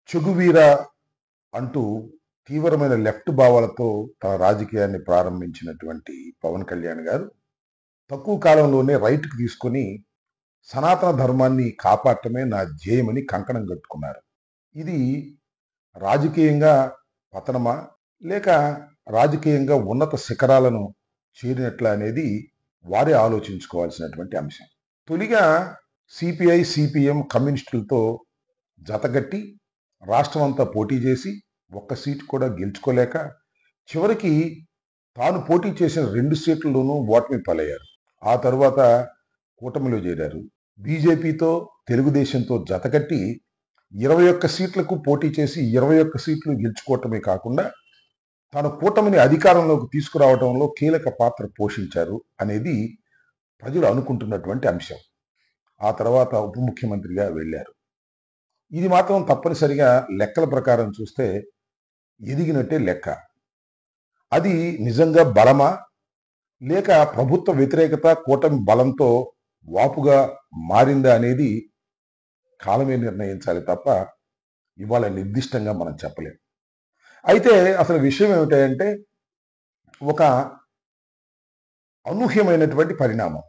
Che Guevara అంటూ తీవ్రమైన left భావాలతో తన రాజకీయాన్ని ప్రారంభించినటువంటి పవన్ కళ్యాణ్ గారు తక్కువ కాలంలోనే రైట్కి తీసుకొని సనాతన ధర్మాన్ని కాపాడటమే నా ధ్యేయమని కంకణం కట్టుకున్నారు ఇది రాజకీయంగా పతనమా లేక రాజకీయంగా ఉన్నత శిఖరాలను చేరినట్ల అనేది వారే ఆలోచించుకోవాల్సినటువంటి అంశం తొలిగా సిపిఐ సిపిఎం కమ్యూనిస్టులతో జతగట్టి రాష్ట్రం అంతా పోటీ చేసి ఒక్క సీటు కూడా గెలుచుకోలేక చివరికి తాను పోటీ చేసిన రెండు సీట్లలోనూ ఓటమి పాలయ్యారు ఆ తరువాత కూటమిలో చేరారు బీజేపీతో తెలుగుదేశంతో జతకట్టి ఇరవై ఒక్క సీట్లకు పోటీ చేసి ఇరవై ఒక్క సీట్లు గెలుచుకోవటమే కాకుండా తన కూటమిని అధికారంలోకి తీసుకురావడంలో కీలక పాత్ర పోషించారు అనేది ప్రజలు అనుకుంటున్నటువంటి అంశం ఆ తర్వాత ఉప ముఖ్యమంత్రిగా వెళ్ళారు ఇది మాత్రం తప్పనిసరిగా లెక్కల ప్రకారం చూస్తే ఎదిగినట్టే లెక్క అది నిజంగా బలమా లేక ప్రభుత్వ వ్యతిరేకత కూటమి బలంతో వాపుగా మారిందా అనేది కాలమే నిర్ణయించాలి తప్ప ఇవాళ నిర్దిష్టంగా మనం చెప్పలేం అయితే అసలు విషయం ఏమిటంటే ఒక అనూహ్యమైనటువంటి పరిణామం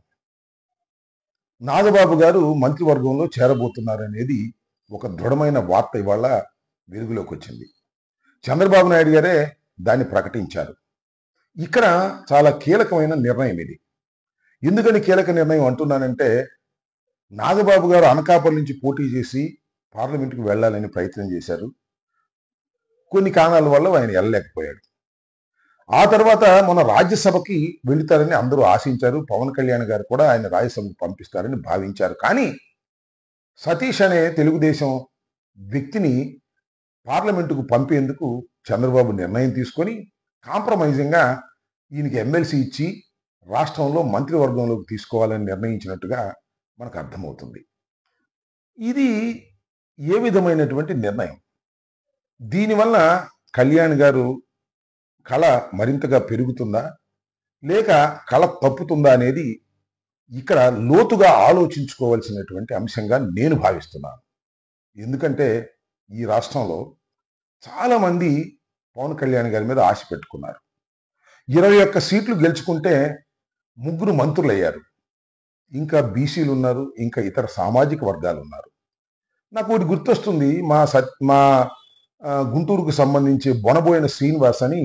నాగబాబు గారు మంత్రివర్గంలో చేరబోతున్నారనేది ఒక దృఢమైన వార్త ఇవాళ వెలుగులోకి వచ్చింది చంద్రబాబు నాయుడు గారే దాన్ని ప్రకటించారు ఇక్కడ చాలా కీలకమైన నిర్ణయం ఇది ఎందుకని కీలక నిర్ణయం అంటున్నానంటే నాగబాబు గారు అనకాపల్లి నుంచి పోటీ చేసి పార్లమెంటుకు వెళ్ళాలని ప్రయత్నం చేశారు కొన్ని కారణాల వల్ల ఆయన వెళ్ళలేకపోయాడు ఆ తర్వాత మన రాజ్యసభకి వెళుతారని అందరూ ఆశించారు పవన్ కళ్యాణ్ గారు కూడా ఆయన రాజ్యసభకు పంపిస్తారని భావించారు కానీ సతీష్ అనే తెలుగుదేశం వ్యక్తిని పార్లమెంటుకు పంపేందుకు చంద్రబాబు నిర్ణయం తీసుకొని కాంప్రమైజింగ్గా ఈయనకి ఎమ్మెల్సీ ఇచ్చి రాష్ట్రంలో మంత్రివర్గంలోకి తీసుకోవాలని నిర్ణయించినట్టుగా మనకు అర్థమవుతుంది ఇది ఏ విధమైనటువంటి నిర్ణయం దీనివల్ల కళ్యాణ్ గారు కళ మరింతగా పెరుగుతుందా లేక కళ తప్పుతుందా అనేది ఇక్కడ లోతుగా ఆలోచించుకోవాల్సినటువంటి అంశంగా నేను భావిస్తున్నాను ఎందుకంటే ఈ రాష్ట్రంలో చాలామంది పవన్ కళ్యాణ్ గారి మీద ఆశ పెట్టుకున్నారు ఇరవై ఒక్క సీట్లు గెలుచుకుంటే ముగ్గురు మంత్రులు అయ్యారు ఇంకా బీసీలు ఉన్నారు ఇంకా ఇతర సామాజిక వర్గాలు ఉన్నారు నాకు ఒకటి గుర్తొస్తుంది మా సత్ మా ఆ, గుంటూరుకు సంబంధించి బొనబోయిన శ్రీనివాస్ అని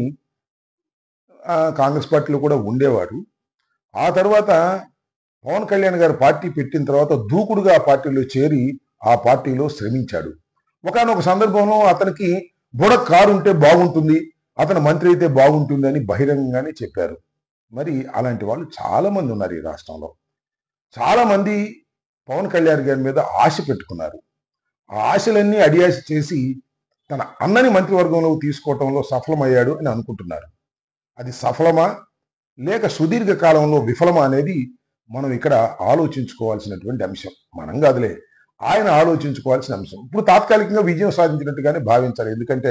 ఆ, కాంగ్రెస్ పార్టీలో కూడా ఉండేవాడు ఆ తర్వాత పవన్ కళ్యాణ్ గారు పార్టీ పెట్టిన తర్వాత దూకుడుగా ఆ పార్టీలో చేరి ఆ పార్టీలో శ్రమించాడు ఒకనొక సందర్భంలో అతనికి బుడ కారు ఉంటే బాగుంటుంది అతను మంత్రి అయితే బాగుంటుంది అని బహిరంగంగానే చెప్పారు మరి అలాంటి వాళ్ళు చాలా మంది ఉన్నారు ఈ రాష్ట్రంలో చాలా మంది పవన్ కళ్యాణ్ గారి మీద ఆశ పెట్టుకున్నారు ఆ ఆశలన్నీ అడియాసి చేసి తన అన్నని మంత్రివర్గంలోకి తీసుకోవటంలో సఫలమయ్యాడు అని అనుకుంటున్నారు అది సఫలమా లేక సుదీర్ఘ కాలంలో విఫలమా అనేది మనం ఇక్కడ ఆలోచించుకోవాల్సినటువంటి అంశం మనం కాదులే ఆయన ఆలోచించుకోవాల్సిన అంశం ఇప్పుడు తాత్కాలికంగా విజయం సాధించినట్టుగానే భావించాలి ఎందుకంటే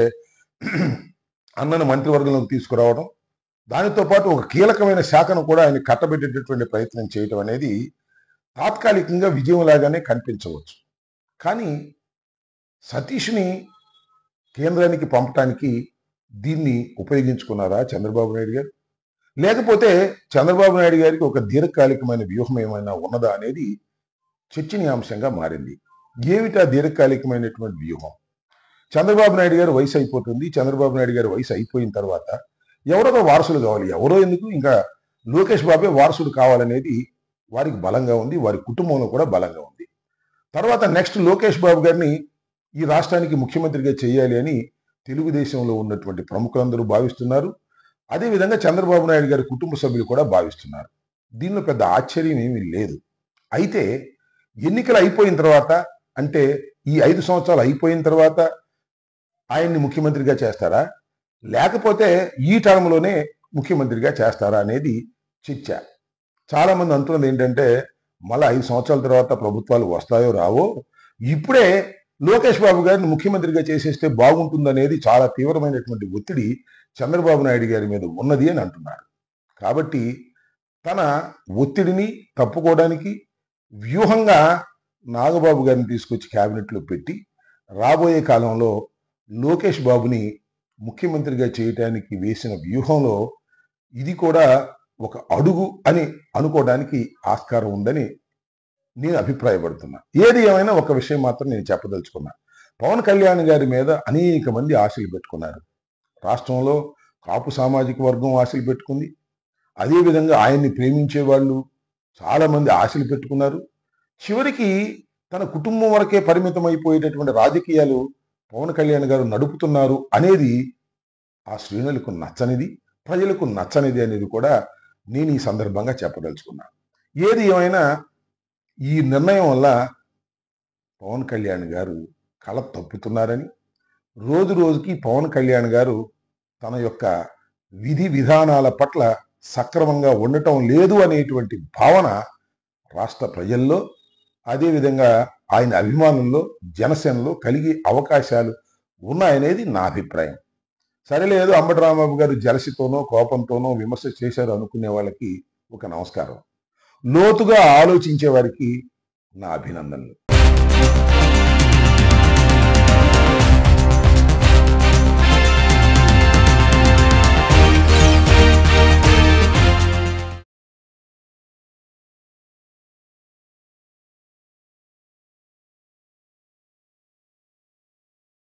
అన్నను మంత్రివర్గంలోకి తీసుకురావడం దానితో పాటు ఒక కీలకమైన శాఖను కూడా ఆయన కట్టబెట్టేటటువంటి ప్రయత్నం చేయటం అనేది తాత్కాలికంగా విజయంలాగానే కనిపించవచ్చు కానీ సతీష్ని కేంద్రానికి పంపటానికి దీన్ని ఉపయోగించుకున్నారా చంద్రబాబు నాయుడు గారు లేకపోతే చంద్రబాబు నాయుడు గారికి ఒక దీర్ఘకాలికమైన వ్యూహం ఏమైనా ఉన్నదా అనేది చర్చనీయాంశంగా మారింది ఏమిటా దీర్ఘకాలికమైనటువంటి వ్యూహం చంద్రబాబు నాయుడు గారు వయసు అయిపోతుంది చంద్రబాబు నాయుడు గారి వయసు అయిపోయిన తర్వాత ఎవరో వారసులు కావాలి ఎవరో ఎందుకు ఇంకా లోకేష్ బాబే వారసుడు కావాలనేది వారికి బలంగా ఉంది వారి కుటుంబంలో కూడా బలంగా ఉంది తర్వాత నెక్స్ట్ లోకేష్ బాబు గారిని ఈ రాష్ట్రానికి ముఖ్యమంత్రిగా చేయాలి అని తెలుగుదేశంలో ఉన్నటువంటి ప్రముఖులందరూ భావిస్తున్నారు అదేవిధంగా చంద్రబాబు నాయుడు గారి కుటుంబ సభ్యులు కూడా భావిస్తున్నారు దీనిలో పెద్ద ఆశ్చర్యం ఏమీ లేదు అయితే ఎన్నికలు అయిపోయిన తర్వాత అంటే ఈ ఐదు సంవత్సరాలు అయిపోయిన తర్వాత ఆయన్ని ముఖ్యమంత్రిగా చేస్తారా లేకపోతే ఈ టర్మ్లోనే ముఖ్యమంత్రిగా చేస్తారా అనేది చర్చ చాలా మంది అంటున్నది ఏంటంటే మళ్ళీ ఐదు సంవత్సరాల తర్వాత ప్రభుత్వాలు వస్తాయో రావో ఇప్పుడే లోకేష్ బాబు గారిని ముఖ్యమంత్రిగా చేసేస్తే బాగుంటుందనేది చాలా తీవ్రమైనటువంటి ఒత్తిడి చంద్రబాబు నాయుడు గారి మీద ఉన్నది అని అంటున్నారు కాబట్టి తన ఒత్తిడిని తప్పుకోవడానికి వ్యూహంగా నాగబాబు గారిని తీసుకొచ్చి క్యాబినెట్లో పెట్టి రాబోయే కాలంలో లోకేష్ బాబుని ముఖ్యమంత్రిగా చేయటానికి వేసిన వ్యూహంలో ఇది కూడా ఒక అడుగు అని అనుకోవడానికి ఆస్కారం ఉందని నేను అభిప్రాయపడుతున్నా ఏది ఏమైనా ఒక విషయం మాత్రం నేను చెప్పదలుచుకున్నా పవన్ కళ్యాణ్ గారి మీద అనేక మంది ఆశలు పెట్టుకున్నారు రాష్ట్రంలో కాపు సామాజిక వర్గం ఆశలు పెట్టుకుంది అదేవిధంగా ఆయన్ని ప్రేమించే వాళ్ళు చాలా మంది ఆశలు పెట్టుకున్నారు చివరికి తన కుటుంబం వరకే పరిమితం అయిపోయేటటువంటి రాజకీయాలు పవన్ కళ్యాణ్ గారు నడుపుతున్నారు అనేది ఆ శ్రేణులకు నచ్చనిది ప్రజలకు నచ్చనిది అనేది కూడా నేను ఈ సందర్భంగా చెప్పదలుచుకున్నా ఏది ఏమైనా ఈ నిర్ణయం వల్ల పవన్ కళ్యాణ్ గారు కళ తప్పుతున్నారని రోజు రోజుకి పవన్ కళ్యాణ్ గారు తన యొక్క విధి విధానాల పట్ల సక్రమంగా ఉండటం లేదు అనేటువంటి భావన రాష్ట్ర ప్రజల్లో అదేవిధంగా ఆయన అభిమానంలో జనసేనలో కలిగే అవకాశాలు ఉన్నాయనేది నా అభిప్రాయం సరేలేదు అంబటి రాంబాబు గారు జలసితోనో కోపంతోనో విమర్శ చేశారు అనుకునే వాళ్ళకి ఒక నమస్కారం లోతుగా ఆలోచించే వారికి నా అభినందనలు